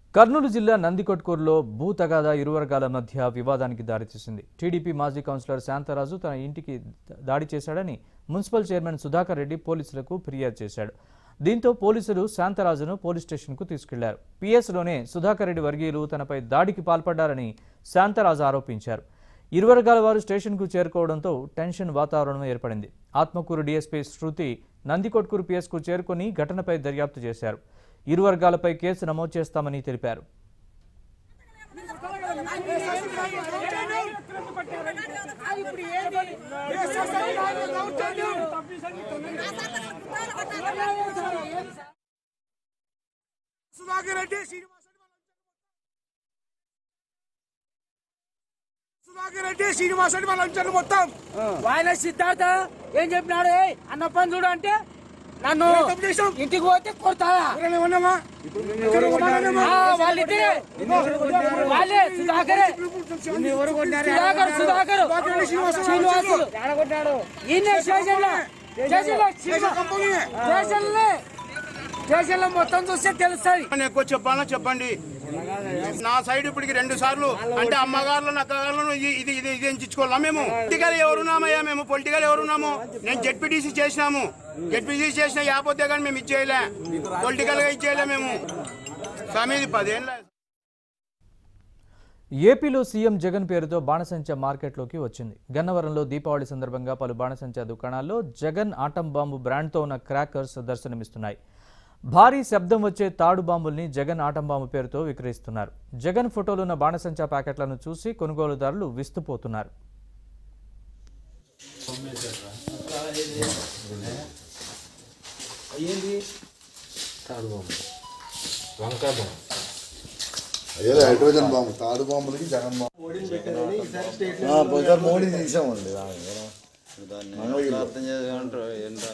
కర్నూలు జిల్లా నందికొట్కూరులో భూ తగాదా ఇరు వర్గాల మధ్య వివాదానికి దారితీసింది టీడీపీ మాజీ కౌన్సిలర్ శాంతరాజు తన ఇంటికి దాడి చేశాడని మున్సిపల్ చైర్మన్ సుధాకర్ రెడ్డి పోలీసులకు ఫిర్యాదు చేశాడు దీంతో పోలీసులు శాంతరాజును పోలీస్ స్టేషన్కు తీసుకెళ్లారు పిఎస్లోనే సుధాకర్ రెడ్డి వర్గీయులు తనపై దాడికి పాల్పడ్డారని శాంతరాజు ఆరోపించారు ఇరు వర్గాల వారు స్టేషన్కు చేరుకోవడంతో టెన్షన్ వాతావరణం ఏర్పడింది ఆత్మకూరు డీఎస్పీ శృతి నందికొట్కూరు పిఎస్కు చేరుకొని ఘటనపై దర్యాప్తు చేశారు ఇరు వర్గాలపై కేసు నమోదు చేస్తామని తెలిపారు సుధాకర్ రెడ్డి శ్రీనివాస్ సుధాకర్ రెడ్డి శ్రీనివాస్ రెడ్డి వాళ్ళ అంచనా మొత్తం ఆయన సిద్ధార్థ ఏం చెప్పినాడు "ఏయ్, అన్న పని చూడు అంటే నన్ను తప్పు చేశాం. ఇంటికి పోతే కొడతా ఎవరైనా ఉన్నామా? ఇక్కడ ఉన్నామా? ఆ, వాళ్ళిద్దరే వాళ్ళే సుధాకరే సుధాకర్ సుధాకర్ సుధాకర్ రెడ్డి శ్రీనివాస్ శ్రీనివాసులు ఈయన స్టేషన్లో స్టేషన్లో స్టేషన్ కంపెనీ. స్టేషన్లో స్టేషన్లో మొత్తం చూస్తే తెలుస్తుంది నేను ఎక్కువ చెప్పాలా చెప్పండి నా సైడ్ ఇప్పటికి రెండు సార్లు అంటే అమ్మగారులను అక్కగారులను ఇది ఇది ఇది ఇది ఎంచుకోవాలా మేము పొలిటికల్ ఎవరున్నామయ్యా మేము పొలిటికల్ ఎవరున్నాము నేను జెడ్పీటీసీ చేసినాము జెడ్పీటీసీ చేసిన యాపోతే కానీ మేము ఇచ్చేయలే పొలిటికల్ గా ఇచ్చేయలే మేము సమీది పదేళ్ళ ఏపీలో సీఎం జగన్ పేరుతో బాణసంచా మార్కెట్లోకి వచ్చింది గన్నవరంలో దీపావళి సందర్భంగా పలు బాణసంచా దుకాణాల్లో జగన్ ఆటం బాంబు బ్రాండ్తో ఉన్న క్రాకర్స్ దర్శనమిస్తున్నాయి భారీ శబ్దం వచ్చే తాడు బాంబుల్ని జగన్ ఆటం బాంబు పేరుతో విక్రయిస్తున్నారు జగన్ ఫోటోలున్న బాణసంచా ప్యాకెట్లను చూసి కొనుగోలుదారులు విస్తుపోతున్నారు అదే హైడ్రోజన్ బాంబు తాడు బాంబులకి జగన్ బాంబు మోడీ తీసామండి అర్థం చేసుకుంటారు ఏంటో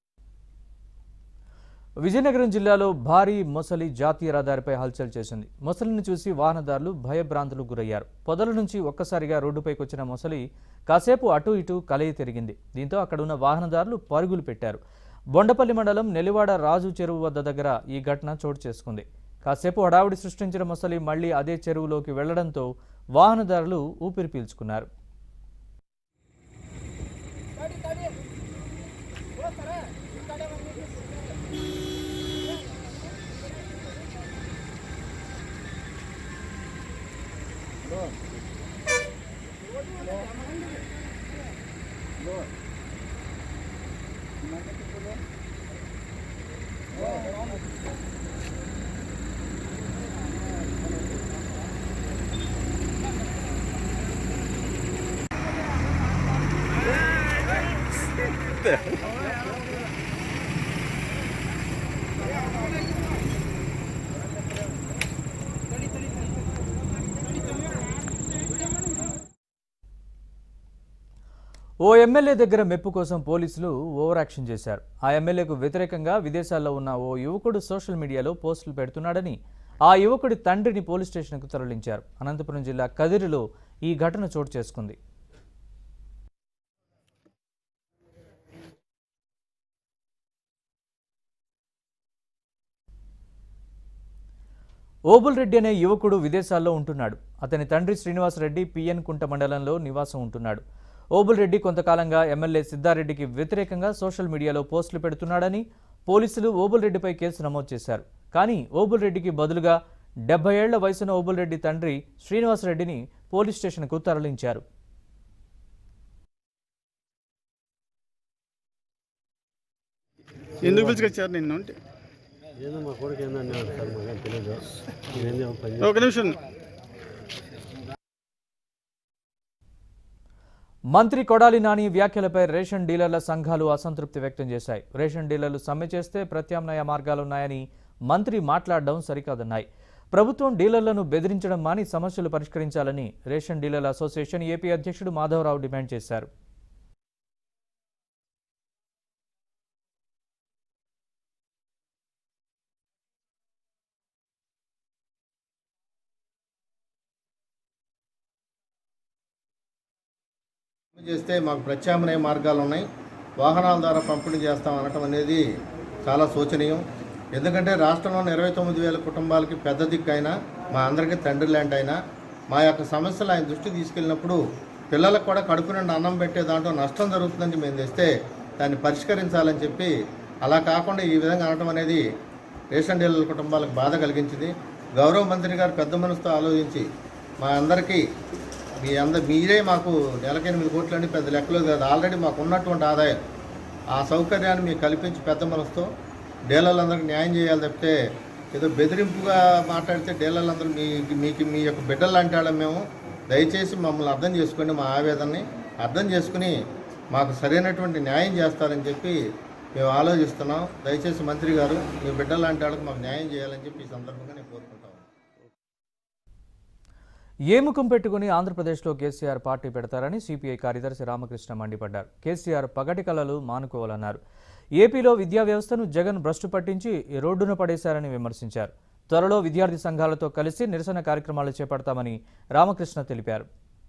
విజయనగరం జిల్లాలో భారీ మొసలి జాతీయ రహదారిపై హల్చల్ చేసింది మొసలిని చూసి వాహనదారులు భయభ్రాంతులకు గురయ్యారు పొదల నుంచి ఒక్కసారిగా రోడ్డుపైకి వచ్చిన మొసలి కాసేపు అటు ఇటు కలయి తిరిగింది దీంతో అక్కడ ఉన్న వాహనదారులు పరుగులు పెట్టారు బొండపల్లి మండలం నెలివాడ రాజు చెరువు వద్ద దగ్గర ఈ ఘటన చోటు చేసుకుంది కాసేపు హడావుడి సృష్టించిన మొసలి మళ్లీ అదే చెరువులోకి వెళ్లడంతో వాహనదారులు ఊపిరి పీల్చుకున్నారు ఓ ఎమ్మెల్యే దగ్గర మెప్పు కోసం పోలీసులు ఓవర్ యాక్షన్ చేశారు ఆ ఎమ్మెల్యేకు వ్యతిరేకంగా విదేశాల్లో ఉన్న ఓ యువకుడు సోషల్ మీడియాలో పోస్టులు పెడుతున్నాడని ఆ యువకుడి తండ్రిని పోలీస్ స్టేషన్కు తరలించారు అనంతపురం జిల్లా కదిరిలో ఈ ఘటన చోటు చేసుకుంది ఓబుల్ రెడ్డి అనే యువకుడు విదేశాల్లో ఉంటున్నాడు అతని తండ్రి శ్రీనివాసరెడ్డి పిఎన్ కుంట మండలంలో నివాసం ఉంటున్నాడు ఓబుల్ రెడ్డి కొంతకాలంగా ఎమ్మెల్యే సిద్ధారెడ్డికి వ్యతిరేకంగా సోషల్ మీడియాలో పోస్టులు పెడుతున్నాడని పోలీసులు ఓబుల్ రెడ్డిపై కేసు నమోదు చేశారు కానీ ఓబుల్ రెడ్డికి బదులుగా డెబ్బై ఏళ్ల వయసున్న ఓబుల్ రెడ్డి తండ్రి శ్రీనివాసరెడ్డిని పోలీస్ స్టేషన్కు తరలించారు ఎందుకు పిలుచుకొచ్చారు నిన్ను అంటే ఏదో మా కొడుకు ఏందని సార్ మాకేం తెలియదు నేనేం పని ఒక నిమిషం మంత్రి కొడాలి నాని వ్యాఖ్యలపై రేషన్ డీలర్ల సంఘాలు అసంతృప్తి వ్యక్తం చేశాయి రేషన్ డీలర్లు సమ్మె చేస్తే ప్రత్యామ్నాయ మార్గాలున్నాయని మంత్రి మాట్లాడడం సరికాదన్నాయి ప్రభుత్వం డీలర్లను బెదిరించడం మాని సమస్యలు పరిష్కరించాలని రేషన్ డీలర్ల అసోసియేషన్ ఏపీ అధ్యక్షుడు మాధవరావు డిమాండ్ చేశారు చేస్తే మాకు ప్రత్యామ్నాయ మార్గాలు ఉన్నాయి వాహనాల ద్వారా పంపిణీ చేస్తాం అనటం అనేది చాలా శోచనీయం ఎందుకంటే రాష్ట్రంలోని ఇరవై తొమ్మిది వేల కుటుంబాలకి పెద్ద దిక్కు అయినా మా అందరికీ తండ్రి లాంటి అయినా మా యొక్క సమస్యలు ఆయన దృష్టి తీసుకెళ్ళినప్పుడు పిల్లలకు కూడా కడుపు నుండి అన్నం పెట్టే దాంట్లో నష్టం జరుగుతుందని మేము తెస్తే దాన్ని పరిష్కరించాలని చెప్పి అలా కాకుండా ఈ విధంగా అనడం అనేది రేషన్ డీలర్ల కుటుంబాలకు బాధ కలిగించింది గౌరవ మంత్రి గారు పెద్ద మనసుతో ఆలోచించి మా అందరికీ మీ అందరు మీరే మాకు నెలకి ఎనిమిది కోట్లు అంటే పెద్ద లెక్కలో కాదు ఆల్రెడీ మాకు ఉన్నటువంటి ఆదాయం ఆ సౌకర్యాన్ని మీకు కల్పించి పెద్ద మనసుతో డీలర్లందరికీ న్యాయం చేయాలి తప్పితే ఏదో బెదిరింపుగా మాట్లాడితే డీలర్లందరూ మీ మీకు మీ యొక్క బిడ్డలు అంటాడు మేము దయచేసి మమ్మల్ని అర్థం చేసుకోండి మా ఆవేదనని అర్థం చేసుకుని మాకు సరైనటువంటి న్యాయం చేస్తారని చెప్పి మేము ఆలోచిస్తున్నాం దయచేసి మంత్రి గారు మీ బిడ్డలు లాంటి వాళ్ళకి మాకు న్యాయం చేయాలని చెప్పి ఈ సందర్భంగా నేను కోరుకుంటాను ఏ ముఖం పెట్టుకుని ఆంధ్రప్రదేశ్లో కేసీఆర్ పార్టీ పెడతారని సిపిఐ కార్యదర్శి రామకృష్ణ మండిపడ్డారు కేసీఆర్ పగటి కళలు మానుకోవాలన్నారు ఏపీలో విద్యా వ్యవస్థను జగన్ భ్రష్టు పట్టించి రోడ్డున పడేశారని విమర్శించారు త్వరలో విద్యార్థి సంఘాలతో కలిసి నిరసన కార్యక్రమాలు చేపడతామని రామకృష్ణ తెలిపారు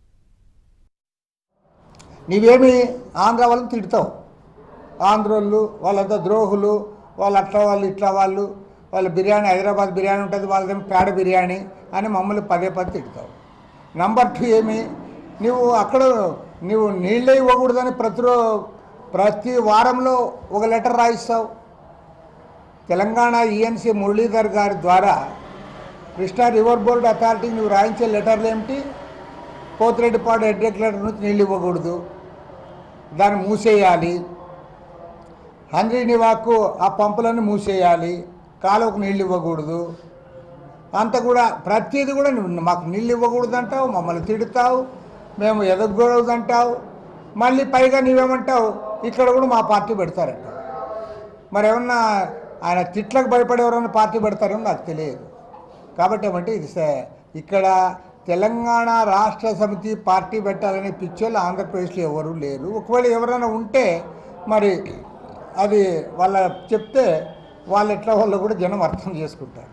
నీవేమి ఆంధ్ర వాళ్ళని తిడతావు ఆంధ్రోళ్ళు వాళ్ళంతా ద్రోహులు వాళ్ళు అట్లా వాళ్ళు ఇట్లా వాళ్ళు వాళ్ళ బిర్యానీ హైదరాబాద్ బిర్యానీ ఉంటుంది వాళ్ళదేమో పేడ బిర్యానీ అని మమ్మల్ని పదే పదే తిడతావు నంబర్ టూ ఏమి నువ్వు అక్కడ నువ్వు నీళ్ళే ఇవ్వకూడదని ప్రతిరో ప్రతి వారంలో ఒక లెటర్ రాయిస్తావు తెలంగాణ ఈఎన్సీ మురళీధర్ గారి ద్వారా కృష్ణా రివర్ బోర్డ్ అథారిటీకి నువ్వు రాయించే లెటర్లు ఏమిటి పోతిరెడ్డిపాడు హెడ్ రెగ్యులేటర్ నుంచి నీళ్ళు ఇవ్వకూడదు దాన్ని మూసేయాలి హంద్రీ నివాకు ఆ పంపులను మూసేయాలి కాలువకు నీళ్ళు ఇవ్వకూడదు అంత కూడా ప్రతిదీ కూడా నువ్వు మాకు నీళ్ళు ఇవ్వకూడదు అంటావు మమ్మల్ని తిడతావు మేము ఎదగకూడదు అంటావు మళ్ళీ పైగా నీవేమంటావు ఇక్కడ కూడా మా పార్టీ పెడతారంట మరి ఏమన్నా ఆయన తిట్లకు భయపడి ఎవరైనా పార్టీ పెడతారో నాకు తెలియదు కాబట్టి ఏమంటే ఇది స- ఇక్కడ తెలంగాణ రాష్ట్ర సమితి పార్టీ పెట్టాలనే పిచ్చోళ్ళు ఆంధ్రప్రదేశ్లో ఎవరు లేరు ఒకవేళ ఎవరైనా ఉంటే మరి అది వాళ్ళ చెప్తే వాళ్ళు ఎట్లా వాళ్ళు కూడా జనం అర్థం చేసుకుంటారు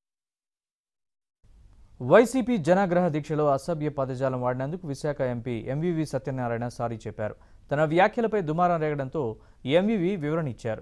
వైసీపీ జనాగ్రహ దీక్షలో అసభ్య పదజాలం వాడినందుకు Visakha MP MVV Satyanarayana sorry చెప్పారు తన వ్యాఖ్యలపై దుమారం రేగడంతో ఎంవివి వివరణ ఇచ్చారు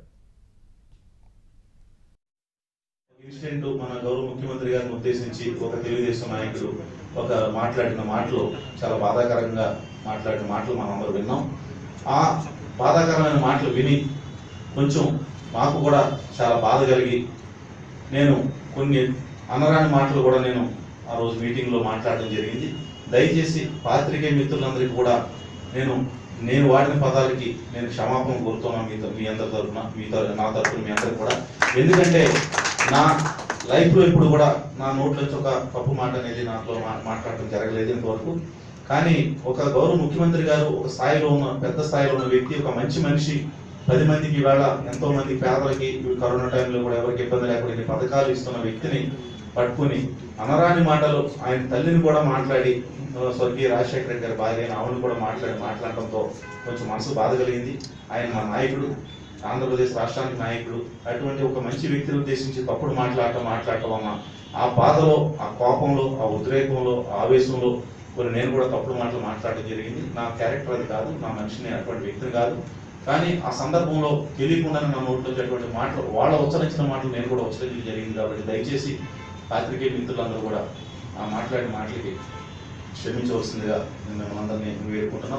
ఇన్సిడెంట్ మన గౌరవ ముఖ్యమంత్రి గారిని ఉద్దేశించి ఒక తెలుగుదేశం నాయకుడు ఒక మాట్లాడిన మాటలు చాలా బాధాకరంగా మాట్లాడిన మాటలు మనం అందరూ విన్నాం ఆ బాధాకరమైన మాటలు విని కొంచెం మాకు కూడా చాలా బాధ కలిగి నేను కొన్ని అనరాని మాటలు కూడా నేను ఆ రోజు మీటింగ్లో మాట్లాడడం జరిగింది దయచేసి పాత్రికేయ మిత్రులందరికీ కూడా నేను నేను వాడిన పదాలకి నేను క్షమాపణ కోరుతున్నాను మీతో మీ అందరి తరఫున మీతో నా తరఫున మీ అందరికి కూడా ఎందుకంటే నా లైఫ్లో ఇప్పుడు కూడా నా నోట్లో నుంచి ఒక తప్పు మాట అనేది నాతో మా- మాట్లాడటం జరగలేదు ఇంతవరకు కానీ ఒక గౌరవ ముఖ్యమంత్రి గారు ఒక స్థాయిలో ఉన్న పెద్ద స్థాయిలో ఉన్న వ్యక్తి ఒక మంచి మనిషి పది మందికి ఇవాళ ఎంతో మంది పేదలకి ఈ కరోనా టైంలో కూడా ఎవరికి ఇబ్బంది లేకుండా ఇన్ని పథకాలు ఇస్తున్న వ్యక్తిని పట్టుకుని అనరాని మాటలు ఆయన తల్లిని కూడా మాట్లాడి ఆ, స్వర్గీయ రాజశేఖర రెడ్డి గారి భార్య అయిన ఆవిడని కూడా మాట్లాడి మాట్లాడటంతో కొంచెం మనసు బాధ కలిగింది ఆయన మా నాయకుడు ఆంధ్రప్రదేశ్ రాష్ట్రానికి నాయకుడు అటువంటి ఒక మంచి వ్యక్తిని ఉద్దేశించి తప్పుడు మాట్లాడటం మాట్లాడటం వలన ఆ బాధలో ఆ కోపంలో ఆ ఉద్రేకంలో ఆ ఆవేశంలో కొన్ని నేను కూడా తప్పుడు మాటలు మాట్లాడడం జరిగింది నా క్యారెక్టర్ అది కాదు నా మనిషిని అటువంటి వ్యక్తిని కాదు కానీ ఆ సందర్భంలో తెలియకుండానే నా నోట్లో వచ్చేటువంటి మాటలు వాళ్ళ ఉచ్చరించిన మాటలు నేను కూడా ఉచ్చరించడం జరిగింది కాబట్టి దయచేసి పాత్రికేయ మిత్రులందరూ కూడా ఆ మాట్లాడిన మాటలకి క్షమించవలసిందిగా నేను మిమ్మల్ని అందరినీ వేడుకుంటున్నాం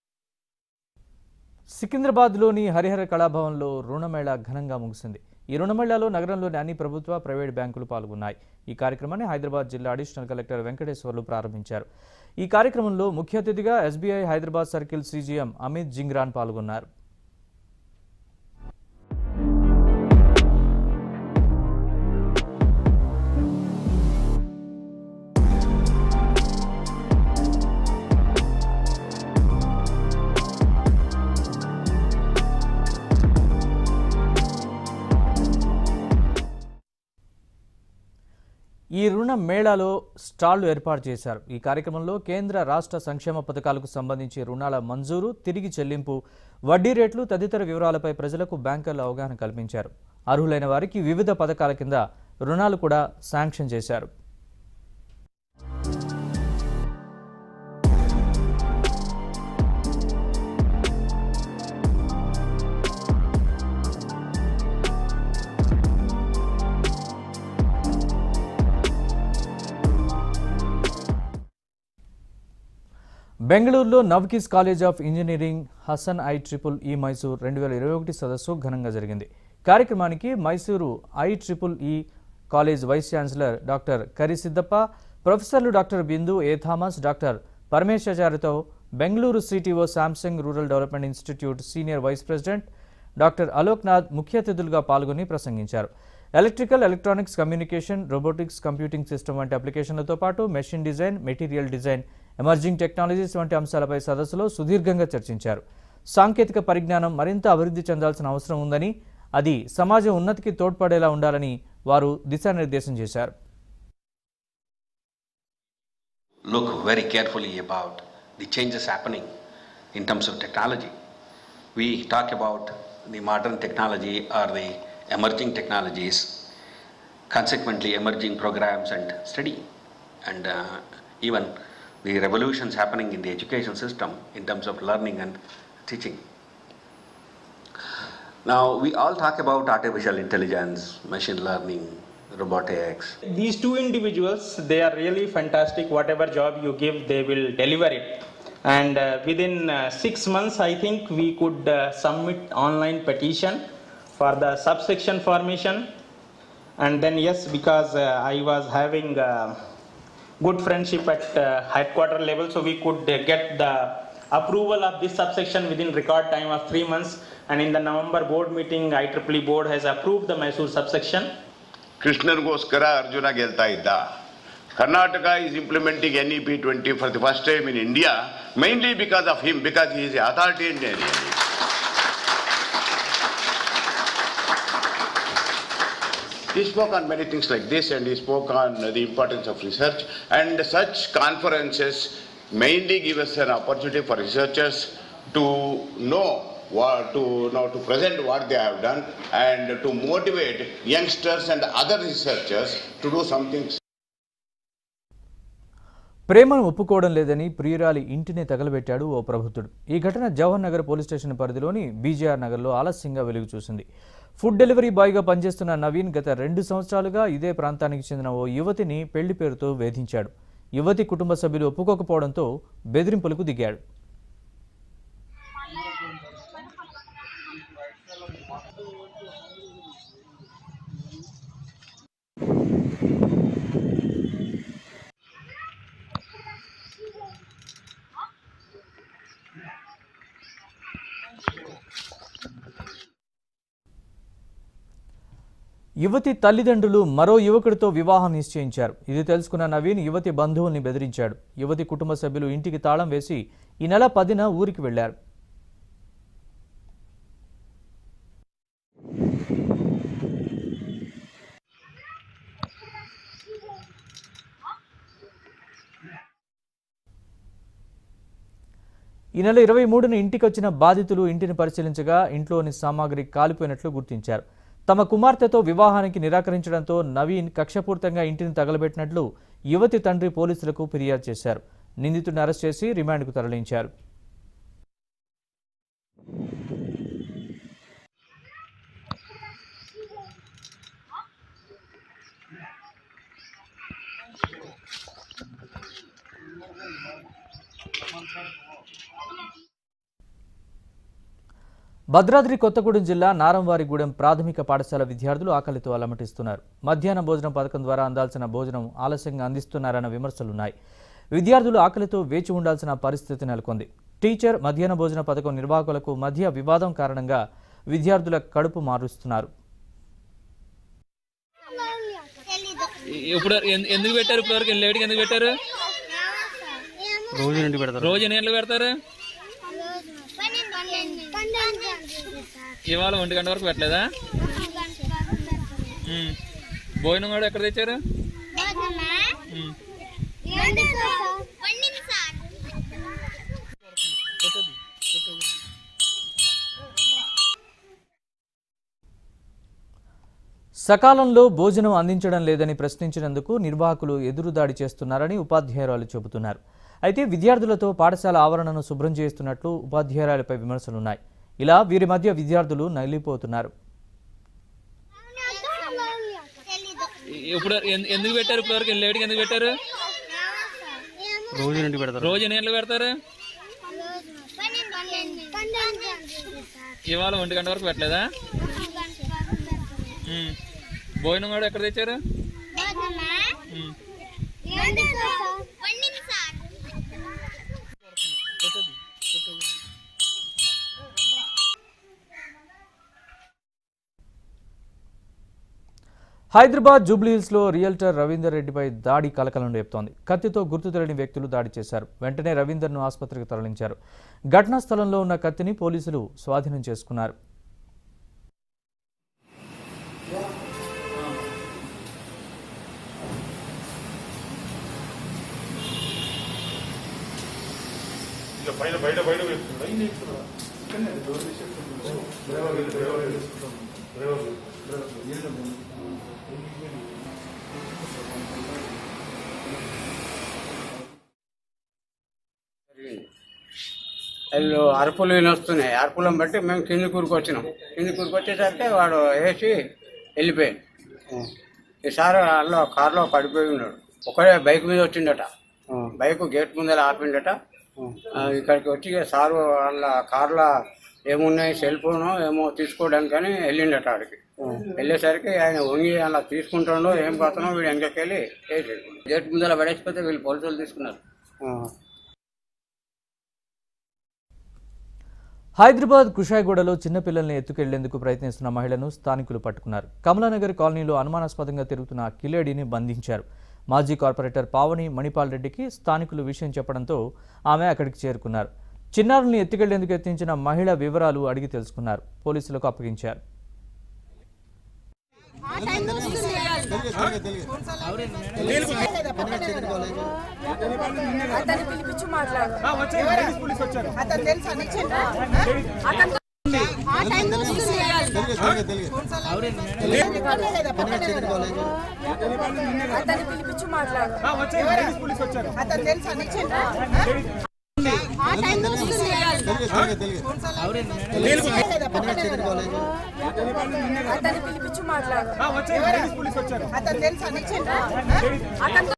సికింద్రాబాద్లోని హరిహర కళాభవన్లో రుణమేళా ఘనంగా ముగిసింది ఈ రుణమేళాలో నగరంలోని అన్ని ప్రభుత్వ ప్రైవేట్ బ్యాంకులు పాల్గొన్నాయి ఈ కార్యక్రమాన్ని హైదరాబాద్ జిల్లా అడిషనల్ కలెక్టర్ వెంకటేశ్వర్లు ప్రారంభించారు ఈ కార్యక్రమంలో ముఖ్య అతిథిగా SBI Hyderabad circle CGM Amit Jhingran పాల్గొన్నారు ఈ రుణ మేళాలో స్టాళ్లు ఏర్పాటు చేశారు ఈ కార్యక్రమంలో కేంద్ర రాష్ట్ర సంక్షేమ పథకాలకు సంబంధించి రుణాల మంజూరు తిరిగి చెల్లింపు వడ్డీ రేట్లు తదితర వివరాలపై ప్రజలకు బ్యాంకర్లు అవగాహన కల్పించారు అర్హులైన వారికి వివిధ పథకాల కింద రుణాలు కూడా శాంక్షన్ చేశారు బెంగళూరులో Navkis college of engineering Hassan I triple E Mysore రెండు వేల ఇరవై ఒకటి సదస్సు ఘనంగా జరిగింది కార్యక్రమానికి Mysuru I triple E college vice chancellor doctor Kari Siddappa ప్రొఫెసర్లు doctor Bindu A Thomas doctor పరమేశాచార్యతో Bengaluru CTO Samsung rural development institute senior vice president doctor Aloknath ముఖ్య అతిథులుగా పాల్గొని ప్రసంగించారు electrical electronics communication robotics computing system వంటి అప్లికేషన్లతో పాటు machine design material design emerging technologies వంటి అంశాలపై సదస్సులో సుదీర్ఘంగా చర్చించారు సాంకేతిక పరిజ్ఞానం మరింత అభివృద్ధి చెందాల్సిన అవసరం ఉందని అది సమాజం ఉన్నతికి తోడ్పడేలా ఉండాలని వారు దిశానిర్దేశం చేశారు look very carefully about the changes happening in terms of technology. We talk about the modern technology or the emerging technologies, consequently emerging programs and study, and uh, even the revolutions happening in the education system in terms of learning and teaching. Now, we all talk about artificial intelligence, machine learning, robotics, These two individuals, they are really fantastic. Whatever job you give, they will deliver it. And uh, within uh, six months, I think we could uh, submit online petition for the subsection formation. And then yes, because uh, I was having uh, good friendship at uh, headquarter level, so we could uh, get the approval of this subsection within record time of three months. And in the November board meeting, IEEE board has approved the Mysore subsection. ಕೃಷ್ಣನಿಗೋಸ್ಕರ Arjuna ಗೆಲ್ತಾ ಇದ್ದ Karnataka is implementing N E P twenty for the first time in India mainly because of him because is authority in area He spoke on many things like this and he spoke on the importance of research and such conferences mainly give us an opportunity for researchers to know what to know to present what they have done and to motivate youngsters and other researchers to do something ప్రేమను ఒప్పుకోవడం లేదని ప్రియురాలి ఇంటిని తగలబెట్టాడు ఓ ప్రబుద్ధుడు ఈ ఘటన Jawahar Nagar police station పరిధిలోని బీజేఆర్ నగర్లో ఆలస్యంగా వెలుగు చూసింది ఫుడ్ డెలివరీ బాయ్గా పనిచేస్తున్న నవీన్ గత రెండు సంవత్సరాలుగా ఇదే ప్రాంతానికి చెందిన ఓ యువతిని పెళ్లి పేరుతో వేధించాడు యువతి కుటుంబ సభ్యులు ఒప్పుకోకపోవడంతో బెదిరింపులకు దిగాడు యువతి తల్లిదండ్రులు మరో యువకుడితో వివాహం నిశ్చయించారు ఇది తెలుసుకున్న నవీన్ యువతి బంధువుల్ని బెదిరించాడు యువతి కుటుంబ సభ్యులు ఇంటికి తాళం వేసి ఈ నెల పదిన ఊరికి వెళ్లారు ఈ నెల ఇరవై మూడున ఇంటికి వచ్చిన బాధితులు ఇంటిని పరిశీలించగా ఇంట్లోని సామాగ్రి కాలిపోయినట్లు గుర్తించారు తమ కుమార్తెతో వివాహానికి నిరాకరించడంతో నవీన్ కక్షపూర్తంగా ఇంటిని తగలబెట్టినట్లు యువతి తండ్రి పోలీసులకు ఫిర్యాదు చేశారు నిందితుడిని అరెస్ట్ చేసి రిమాండ్కు తరలించారు భద్రాద్రి కొత్తగూడెం జిల్లా నారంవారిగూడెం ప్రాథమిక పాఠశాల విద్యార్థులు ఆకలితో అలమటిస్తున్నారు మధ్యాహ్న భోజనం పథకం ద్వారా అందాల్సిన భోజనం ఆలస్యంగా అందిస్తున్నారన్న విమర్శలున్నాయి విద్యార్థులు ఆకలితో వేచి ఉండాల్సిన పరిస్థితి నెలకొంది టీచర్ మధ్యాహ్న భోజన పథకం నిర్వాహకులకు మధ్య వివాదం కారణంగా విద్యార్థుల కడుపు మారుస్తున్నారు ఇప్పుడు ఎన్- ఎందుకు పెట్టారు ఇప్పుడు వరకు లేట్గా ఎందుకు పెట్టారు రోజు నుండి పెడతారు రోజు ఎన్ని గంటలు పెడతారు ఇవాళ ఒంటి గంట వరకు పెట్టలేదా ఉమ్. భోజనం కూడా ఎక్కడ తెచ్చారు ఉమ్. సకాలంలో భోజనం అందించడం లేదని ప్రశ్నించినందుకు నిర్వాహకులు ఎదురుదాడి చేస్తున్నారని ఉపాధ్యాయురాలు చెబుతున్నారు అయితే విద్యార్థులతో పాఠశాల ఆవరణను శుభ్రం చేస్తున్నట్లు ఉపాధ్యాయురాలపై విమర్శలున్నాయి ఇలా వీరి మధ్య విద్యార్థులు నలిగిపోతున్నారు ఇప్పుడు ఎన్- ఎందుకు పెట్టారు ఇప్పుడు వరకు లేట్గా ఎందుకు పెట్టారు రోజు నుండి పెడతారు రోజు ఎన్ని గంటలు పెడతారు ఇవాళ ఒంటి గంట వరకు పెట్టలేదా ఉమ్. భోజనం కూడా ఎక్కడ తెచ్చారు ఉమ్. హైదరాబాద్ జూబ్లీహిల్స్ లో రియల్టర్ రవీందర్ రెడ్డిపై దాడి కలకలం రేపుతోంది కత్తితో గుర్తు తెలియని వ్యక్తులు దాడి చేశారు వెంటనే రవీందర్ ను ఆసుపత్రికి తరలించారు ఘటనా స్థలంలో ఉన్న కత్తిని పోలీసులు స్వాధీనం చేసుకున్నారు పైన బయట బయట వేస్తున్నా వీళ్ళు అరుపులు వినొస్తున్నాయి అరుపులను బట్టి మేము కింది కూరుకు వచ్చినాం కింది కూరుకు వచ్చేసరికి వాడు వేసి వెళ్ళిపోయాడు ఈసారి వాళ్ళు కారులో పడిపోయి ఉన్నాడు ఒకడే బైక్ మీద వచ్చిండట బైక్ గేట్ ముందర ఆపిండట ఆ, ఇక్కడికి వచ్చి ఇక సారు వాళ్ళ కార్లో ఏమున్నాయి సెల్ ఫోన్ ఏమో తీసుకోవడానికని వెళ్ళిండట ఆడికి వెళ్ళేసరికి ఆయన వంగి అలా తీసుకుంటాడో ఏం పోతానో వీడు వెనకకెళ్ళి వేసాడు గేట్ ముందర పడేసిపోతే వీళ్ళు పోలీసులు తీసుకున్నారు హైదరాబాద్ కుషాయిగూడలో చిన్నపిల్లల్ని ఎత్తుకెళ్లేందుకు ప్రయత్నిస్తున్న మహిళను స్థానికులు పట్టుకున్నారు కమలానగర్ కాలనీలో అనుమానాస్పదంగా తిరుగుతున్న కిలేడిని బంధించారు మాజీ కార్పొరేటర్ పావని మణిపాల్ రెడ్డికి స్థానికులు విషయం చెప్పడంతో ఆమె అక్కడికి చేరుకున్నారు చిన్నారుల్ని ఎత్తుకెళ్లేందుకు యత్నించిన మహిళ వివరాలు అడిగి తెలుసుకున్నారు పోలీసులకు అప్పగించారు అతన్ని పిలిపించి మాట్లాడు అతను తెలుసా నీకు చెప్పా? అతను ఆ టైంలో వస్తుంది అతన్ని పిలిపించి మాట్లాడు అతను తెలుసా నీకు చెప్పా? ఆ టైంలో వస్తుంది అతన్ని పిలిపించి మాట్లాడు అతను తెలుసా నీకు చెప్పా? అతను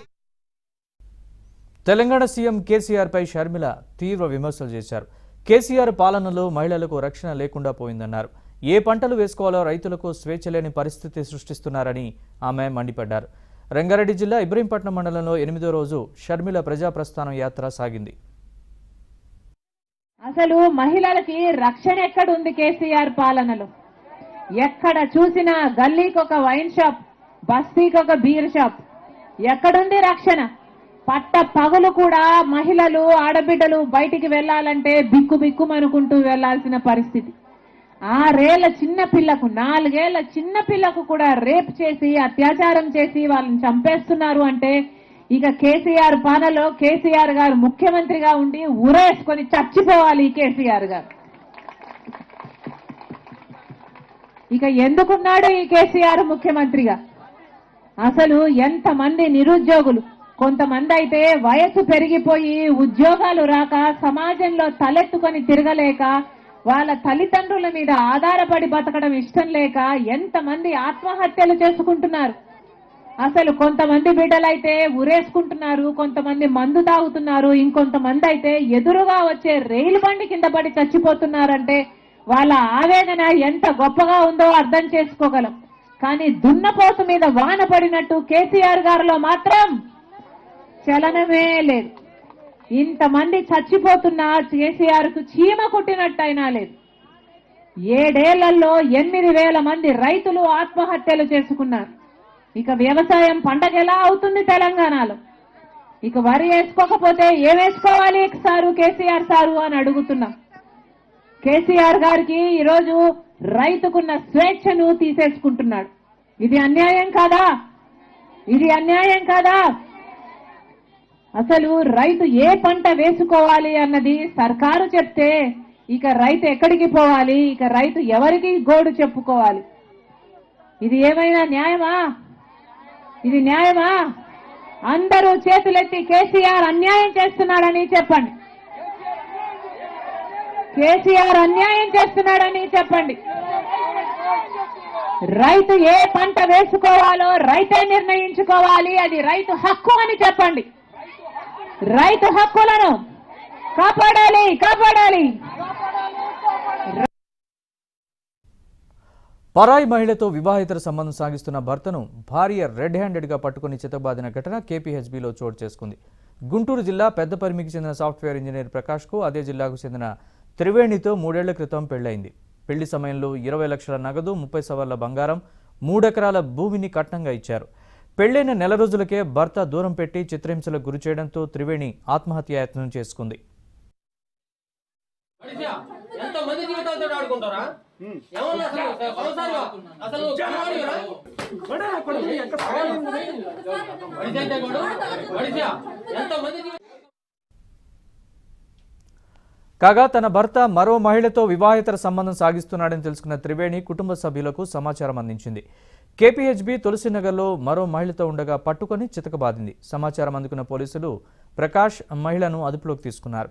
తెలంగాణ సీఎం కేసీఆర్పై షర్మిల తీవ్ర విమర్శలు చేశారు కేసీఆర్ పాలనలో మహిళలకు రక్షణ లేకుండా పోయిందన్నారు ఏ పంటలు వేసుకోవాలో రైతులకు స్వేచ్ఛ లేని పరిస్థితి సృష్టిస్తున్నారని ఆమె మండిపడ్డారు రంగారెడ్డి జిల్లా ఇబ్రహీంపట్నం మండలంలో ఎనిమిదో రోజు షర్మిల ప్రజాప్రస్థానం యాత్ర సాగింది అసలు మహిళలకి రక్షణ ఎక్కడుంది కేసీఆర్ పాలనలో ఎక్కడ చూసినా గల్లీకి ఒక వైన్ షాప్ బస్తీకి ఒక బీర్ షాప్ ఎక్కడుంది రక్షణ పట్ట పగులు కూడా మహిళలు ఆడబిడ్డలు బయటికి వెళ్ళాలంటే బిక్కు బిక్కుమనుకుంటూ వెళ్లాల్సిన పరిస్థితి ఆరేళ్ల చిన్న పిల్లకు నాలుగేళ్ల చిన్న పిల్లకు కూడా రేప్ చేసి అత్యాచారం చేసి వాళ్ళని చంపేస్తున్నారు అంటే ఇక కేసీఆర్ పాలనలో కేసీఆర్ గారు ముఖ్యమంత్రిగా ఉండి ఉరేసుకొని చచ్చిపోవాలి ఈ కేసీఆర్ గారు ఇక ఎందుకున్నాడు ఈ కేసీఆర్ ముఖ్యమంత్రిగా అసలు ఎంతమంది నిరుద్యోగులు కొంతమంది అయితే వయసు పెరిగిపోయి ఉద్యోగాలు రాక సమాజంలో తలెత్తుకొని తిరగలేక వాళ్ళ తల్లిదండ్రుల మీద ఆధారపడి బతకడం ఇష్టం లేక ఎంతమంది ఆత్మహత్యలు చేసుకుంటున్నారు అసలు కొంతమంది బిడ్డలైతే ఉరేసుకుంటున్నారు కొంతమంది మందు తాగుతున్నారు ఇంకొంతమంది అయితే ఎదురుగా వచ్చే రైలు బండి కింద పడి చచ్చిపోతున్నారంటే వాళ్ళ ఆవేదన ఎంత గొప్పగా ఉందో అర్థం చేసుకోగలం కానీ దున్నపోతు మీద వాన పడినట్టు కేసీఆర్ గారిలో మాత్రం చలనమే లేదు ఇంతమంది చచ్చిపోతున్నా కేసీఆర్ కు చీమ కుట్టినట్టయినా లేదు ఏడేళ్లలో ఎనిమిది వేల మంది రైతులు ఆత్మహత్యలు చేసుకున్నారు ఇక వ్యవసాయం పండగ ఎలా అవుతుంది తెలంగాణలో ఇక వరి వేసుకోకపోతే ఏం వేసుకోవాలి సారు కేసీఆర్ సారు అని అడుగుతున్నాం కేసీఆర్ గారికి ఈరోజు రైతుకున్న స్వేచ్ఛను తీసేసుకుంటున్నాడు ఇది అన్యాయం కాదా ఇది అన్యాయం కాదా అసలు రైతు ఏ పంట వేసుకోవాలి అన్నది సర్కారు చెప్తే ఇక రైతు ఎక్కడికి పోవాలి ఇక రైతు ఎవరికి గోడు చెప్పుకోవాలి ఇది ఏమైనా న్యాయమా ఇది న్యాయమా అందరూ చేతులెత్తి కేసీఆర్ అన్యాయం చేస్తున్నాడని చెప్పండి కేసీఆర్ అన్యాయం చేస్తున్నాడని చెప్పండి రైతు ఏ పంట వేసుకోవాలో రైతే నిర్ణయించుకోవాలి అది రైతు హక్కు అని చెప్పండి రైతు హక్కులను కాపాడాలి కాపాడాలి పరాయి మహిళతో వివాహితర సంబంధం సాగిస్తున్న భర్తను భార్య రెడ్ హ్యాండెడ్గా పట్టుకుని చితబాదిన ఘటన కేపీహెచ్బీలో చోటు చేసుకుంది గుంటూరు జిల్లా పెద్దపరిమికి చెందిన సాఫ్ట్వేర్ ఇంజనీర్ ప్రకాష్కు అదే జిల్లాకు చెందిన త్రివేణితో మూడేళ్ల క్రితం పెళ్లైంది పెళ్లి సమయంలో ఇరవై లక్షల నగదు ముప్పై సవర్ల బంగారం మూడెకరాల భూమిని కట్నంగా ఇచ్చారు పెళ్లైన నెల రోజులకే భర్త దూరం పెట్టి చిత్రహింసలకు గురి చేయడంతో త్రివేణి ఆత్మహత్యాయత్నం చేసుకుంది ఎంత మంది జీవితాలతో ఆడుకుంటారా ఏమన్నా అసలు సంవత్సరాలు అసలు పిల్లవాడివిరా? వడిసంటే కూడా వడిసా ఎంత మంది జీవి- కాగా తన భర్త మరో మహిళతో వివాహేతర సంబంధం సాగిస్తున్నాడని తెలుసుకున్న త్రివేణి కుటుంబ సభ్యులకు సమాచారం అందించింది కేపీహెచ్బీ తులసినగర్లో మరో మహిళతో ఉండగా పట్టుకొని చితకబాదింది సమాచారం అందుకున్న పోలీసులు ప్రకాష్ మహిళను అదుపులోకి తీసుకున్నారు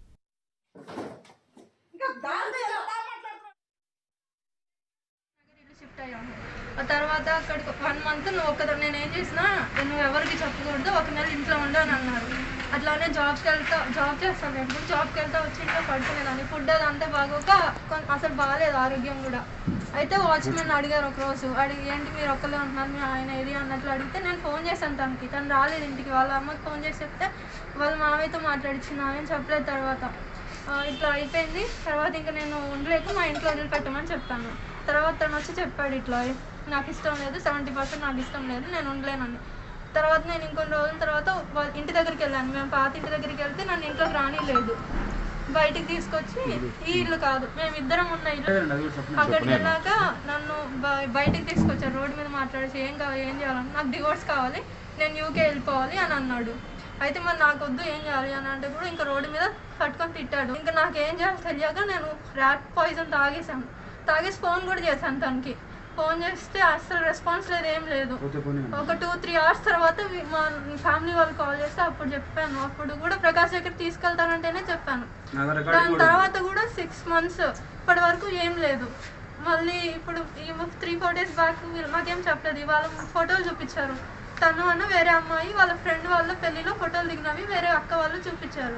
షిఫ్ట్ అయ్యాము ఆ తర్వాత అక్కడికి వన్ మంత్ నువ్వు ఒక నేను ఏం చేసినా నువ్వు ఎవరికి చెప్పకూడదు ఒక నెల ఇంట్లో ఉండు అని అన్నారు అట్లానే జాబ్కి వెళ్తా జాబ్ చేస్తాను ఎప్పుడు జాబ్కి వెళ్తా వచ్చి ఇంట్లో పడుకునేదాన్ని ఫుడ్ అది అంతా బాగోక కొన్- అసలు బాగాలేదు ఆరోగ్యం కూడా అయితే వాచ్మెన్ అడిగారు ఒక రోజు అడిగి ఏంటి మీరు ఒక్కలే ఉంటున్నారు మీ ఆయన ఏది అన్నట్లు అడిగితే నేను ఫోన్ చేశాను తనకి తను రాలేదు ఇంటికి వాళ్ళ అమ్మకి ఫోన్ చేసి చెప్తే వాళ్ళ మామయ్యతో మాట్లాడించింది ఆమె చెప్పలేదు తర్వాత ఆ, ఇట్లా అయిపోయింది తర్వాత ఇంకా నేను ఉండలేక మా ఇంట్లో వదిలిపెట్టమని చెప్పాను తర్వాత తను వచ్చి చెప్పాడు ఇట్లా నాకు ఇష్టం లేదు సెవెంటీ పర్సెంట్ నాకు ఇష్టం లేదు నేను ఉండలేనని తర్వాత నేను ఇంకొన్ని రోజుల తర్వాత వాళ్ళ ఇంటి దగ్గరికి వెళ్ళాను మేము పాత ఇంటి దగ్గరికి వెళ్తే నన్ను ఇంట్లోకి రానిలేదు బయటికి తీసుకొచ్చి ఈ ఇల్లు కాదు మేము ఇద్దరం ఉన్న ఇల్లు అక్కడికి వెళ్ళాక నన్ను బ- బయటికి తీసుకొచ్చారు రోడ్డు మీద మాట్లాడేసి ఏం కావాలి ఏం చేయాలని నాకు డివోర్స్ కావాలి నేను యూకే వెళ్ళిపోవాలి అని అన్నాడు అయితే మరి నాకు వద్దు ఏం చేయాలి అని అంటే కూడా ఇంకా రోడ్డు మీద పట్టుకొని తిట్టాడు ఇంకా నాకు ఏం చేయాలో తెలియక నేను ర్యాట్ పాయిజన్ తాగేసాను తాగేసి ఫోన్ కూడా చేశాను తనకి ఫోన్ చేస్తే అసలు రెస్పాన్స్ లేదు ఏం లేదు ఒక టూ త్రీ అవర్స్ తర్వాత వి- మా ఫ్యామిలీ వాళ్ళు కాల్ చేస్తే అప్పుడు చెప్పాను అప్పుడు కూడా ప్రకాష్ దగ్గర తీసుకెళ్తానంటేనే చెప్పాను దాని తర్వాత కూడా సిక్స్ మంత్స్ ఇప్పటి వరకు ఏం లేదు మళ్ళీ ఇప్పుడు ఈ త్రీ ఫోర్ డేస్ బ్యాక్ మాకేం చెప్పలేదు వాళ్ళ ఫోటోలు చూపించారు తను అన్న వేరే అమ్మాయి వాళ్ళ ఫ్రెండ్ వాళ్ళ పెళ్లిలో ఫోటోలు దిగినవి వేరే అక్క వాళ్ళు చూపించారు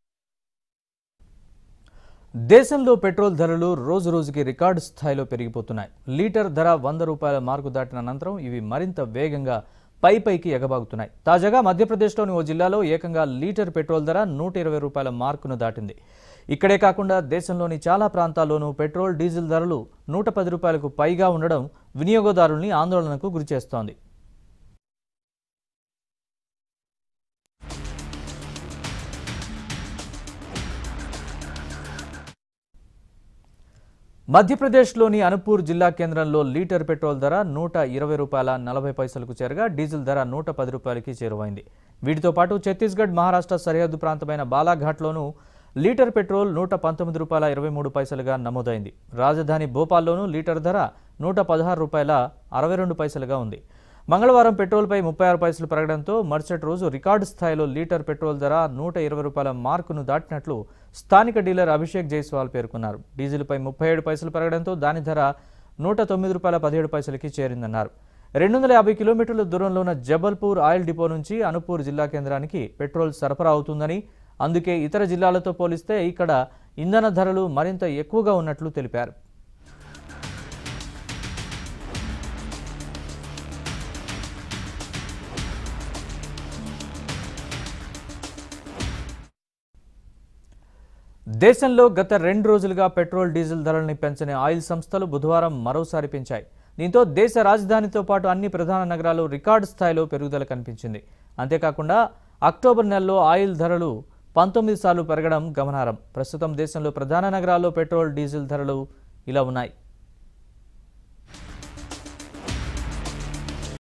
దేశంలో పెట్రోల్ ధరలు రోజు రోజుకి రికార్డు స్థాయిలో పెరిగిపోతున్నాయి లీటర్ ధర వంద రూపాయల మార్కు దాటిన అనంతరం ఇవి మరింత వేగంగా పై పైకి ఎగబాగుతున్నాయి తాజాగా మధ్యప్రదేశ్లోని ఓ జిల్లాలో ఏకంగా లీటర్ పెట్రోల్ ధర నూట ఇరవై రూపాయల మార్కును దాటింది ఇక్కడే కాకుండా దేశంలోని చాలా ప్రాంతాల్లోనూ పెట్రోల్ డీజిల్ ధరలు నూట పది రూపాయలకు పైగా ఉండడం వినియోగదారుల్ని ఆందోళనకు గురిచేస్తోంది మధ్యప్రదేశ్లోని అనుపూర్ జిల్లా కేంద్రంలో లీటర్ పెట్రోల్ ధర నూట ఇరవై రూపాయల నలభై పైసలకు చేరగా డీజిల్ ధర నూట పది రూపాయలకి చేరువైంది వీటితో పాటు ఛత్తీస్గఢ్ మహారాష్ట్ర సరిహద్దు ప్రాంతమైన బాలాఘాట్లోనూ లీటర్ పెట్రోల్ నూట పంతొమ్మిది రూపాయల ఇరవై మూడు పైసలుగా నమోదైంది రాజధాని భోపాల్లోనూ లీటర్ ధర నూట పదహారు రూపాయల అరవై రెండు పైసలుగా ఉంది మంగళవారం పెట్రోల్పై ముప్పై ఆరు పైసలు పెరగడంతో మరుసటి రోజు రికార్డు స్థాయిలో లీటర్ పెట్రోల్ ధర నూట ఇరవై రూపాయల మార్కును దాటినట్లు స్థానిక డీలర్ అభిషేక్ జైస్వాల్ పేర్కొన్నారు డీజిల్పై ముప్పై ఏడు పైసలు పెరగడంతో దాని ధర నూట తొమ్మిది రూపాయల పదిహేడు పైసలకి చేరిందన్నారు రెండు వందల యాభై కిలోమీటర్ల దూరంలో ఉన్న జబల్పూర్ ఆయిల్ డిపో నుంచి అనుపూర్ జిల్లా కేంద్రానికి పెట్రోల్ సరఫరా అవుతుందని అందుకే ఇతర జిల్లాలతో పోలిస్తే ఇక్కడ ఇంధన ధరలు మరింత ఎక్కువగా ఉన్నట్లు తెలిపారు దేశంలో గత రెండు రోజులుగా పెట్రోల్ డీజిల్ ధరల్ని పెంచని ఆయిల్ సంస్థలు బుధవారం మరోసారి పెంచాయి దీంతో దేశ రాజధానితో పాటు అన్ని ప్రధాన నగరాలు రికార్డు స్థాయిలో పెరుగుదల కనిపించింది అంతేకాకుండా అక్టోబర్ నెలలో ఆయిల్ ధరలు పంతొమ్మిది సార్లు పెరగడం గమనార్హం ప్రస్తుతం దేశంలో ప్రధాన నగరాల్లో పెట్రోల్ డీజిల్ ధరలు ఇలా ఉన్నాయి